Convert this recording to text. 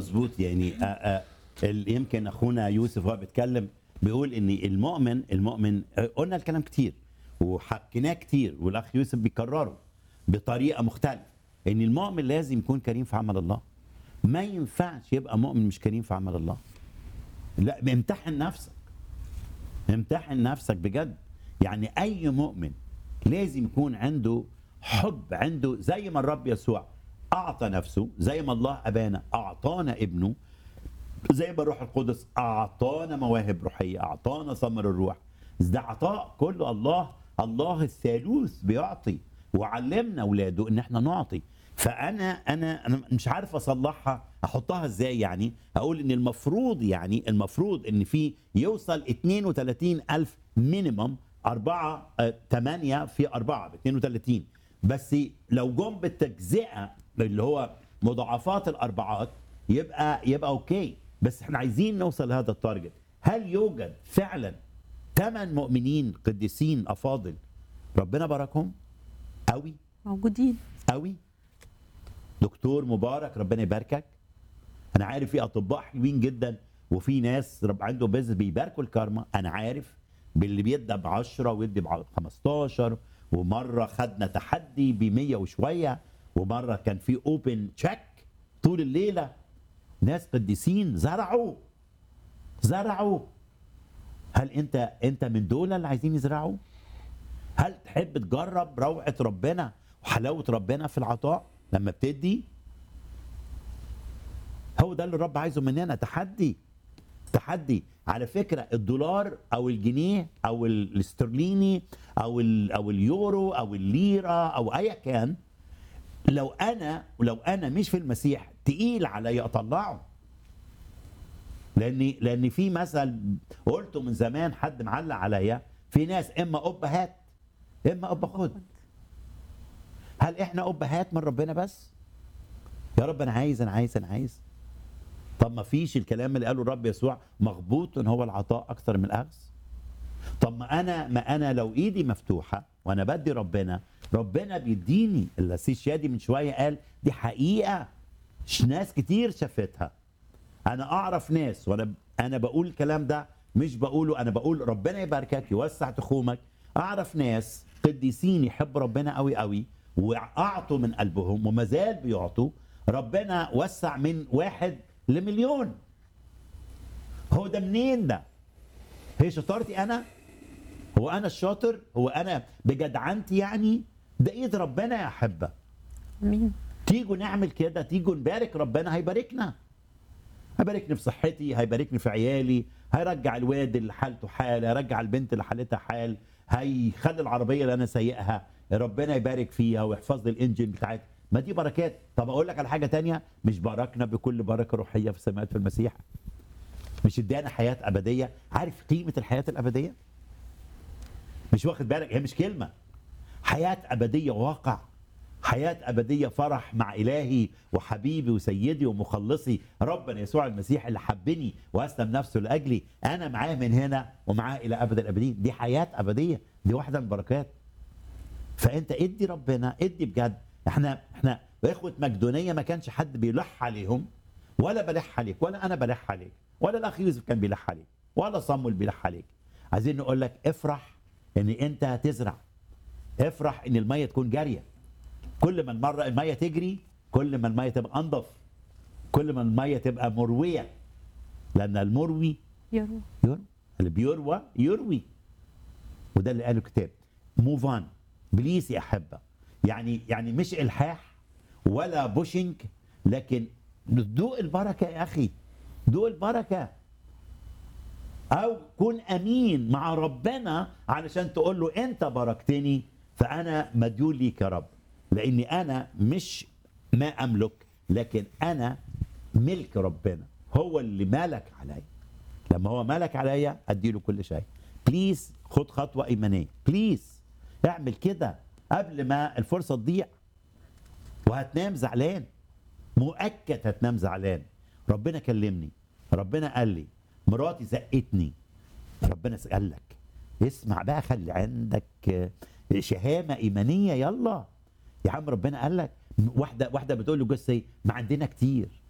مظبوط يعني آه آه ال- يمكن اخونا يوسف وهو بيتكلم بيقول ان المؤمن المؤمن آه، قلنا الكلام كتير وحكيناه كتير والاخ يوسف بيكرره بطريقه مختلفه ان المؤمن لازم يكون كريم في عمل الله ما ينفعش يبقى مؤمن مش كريم في عمل الله لا امتحن نفسك امتحن نفسك بجد يعني اي مؤمن لازم يكون عنده حب عنده زي ما الرب يسوع اعطى نفسه زي ما الله ابانا اعطانا ابنه زي ما الروح القدس اعطانا مواهب روحيه اعطانا ثمر الروح ده عطاء كله الله الله الثالوث بيعطي وعلمنا اولاده ان احنا نعطي فانا انا انا مش عارف اصلحها احطها ازاي يعني اقول ان المفروض يعني المفروض ان في يوصل 32 الف مينيمم أربعة آه، تمانية في أربعة ب 32 بس لو جم بالتجزئة اللي هو مضاعفات الأربعات يبقى يبقى أوكي بس احنا عايزين نوصل لهذا التارجت هل يوجد فعلا ثمان مؤمنين قديسين أفاضل ربنا باركهم قوي موجودين قوي دكتور مبارك ربنا يباركك انا عارف في اطباء حلوين جدا وفي ناس رب عنده بيزنس بيباركوا الكارما انا عارف باللي بيبدا ب 10 ويدي ب 15 ومره خدنا تحدي ب 100 وشويه ومره كان في اوبن تشيك طول الليله ناس قديسين زرعوا زرعوا هل انت انت من دول اللي عايزين يزرعوا؟ هل تحب تجرب روعه ربنا وحلاوه ربنا في العطاء لما بتدي؟ هو ده اللي الرب عايزه مننا تحدي تحدي على فكره الدولار او الجنيه او ال- الاسترليني او ال- او اليورو او الليره او ايا كان لو انا لو انا مش في المسيح تقيل عليا اطلعه لان لان في مثل قلته من زمان حد معلق عليا في ناس اما اب هات اما اب خد هل احنا ابهات من ربنا بس يا رب انا عايز انا عايز انا عايز طب ما فيش الكلام اللي قاله الرب يسوع مغبوط هو العطاء اكثر من الاخذ طب ما انا ما انا لو ايدي مفتوحه وانا بدي ربنا ربنا بيديني السيس شادي من شويه قال دي حقيقه ش- ناس كتير شافتها انا اعرف ناس وانا انا بقول الكلام ده مش بقوله انا بقول ربنا يباركك يوسع تخومك اعرف ناس قديسين يحبوا ربنا قوي قوي واعطوا من قلبهم وما زال بيعطوا ربنا وسع من واحد لمليون هو ده منين ده هي شطارتي انا هو انا الشاطر هو انا بجدعنتي يعني ده ايد ربنا يا احبه امين تيجوا نعمل كده تيجوا نبارك ربنا هيباركنا هيباركني في صحتي هيباركني في عيالي هيرجع الواد اللي حالته حال هيرجع البنت اللي حالتها حال هيخلي العربيه اللي انا سايقها ربنا يبارك فيها ويحفظ لي الانجن بتاعتها ما دي بركات طب اقول لك على حاجه تانية مش باركنا بكل بركه روحيه في السماوات في المسيح مش ادانا حياه ابديه عارف قيمه الحياه الابديه مش واخد بالك هي مش كلمه حياه ابديه واقع حياة أبدية فرح مع إلهي وحبيبي وسيدي ومخلصي ربنا يسوع المسيح اللي حبني وأسلم نفسه لأجلي أنا معاه من هنا ومعاه إلى أبد الأبدين دي حياة أبدية دي واحدة من البركات فأنت ادي ربنا ادي بجد احنا احنا إخوة مقدونية ما كانش حد بيلح عليهم ولا بلح عليك ولا أنا بلح عليك ولا الأخ يوسف كان بيلح عليك ولا صمول بيلح عليك عايزين نقول لك افرح ان انت هتزرع افرح ان المية تكون جاريه كل ما المره الميه تجري كل ما الميه تبقى انضف كل ما الميه تبقى مرويه لان المروي يروى يروي اللي بيروى يروي وده اللي قاله الكتاب موف اون بليز يا احبه يعني يعني مش الحاح ولا بوشنج لكن دوق البركه يا اخي دوق البركه او كن امين مع ربنا علشان تقول له انت باركتني فانا مديون ليك يا رب لاني انا مش ما املك لكن انا ملك ربنا هو اللي مالك عليا لما هو مالك عليا اديله كل شيء بليز خد خطوه ايمانيه بليز اعمل كده قبل ما الفرصه تضيع وهتنام زعلان مؤكد هتنام زعلان ربنا كلمني ربنا قال لي مراتي زقتني ربنا قال لك اسمع بقى خلي عندك آه، شهامه ايمانيه يلا يا عم ربنا قال لك واحده واحده بتقول له جوز إيه؟ ما عندنا كتير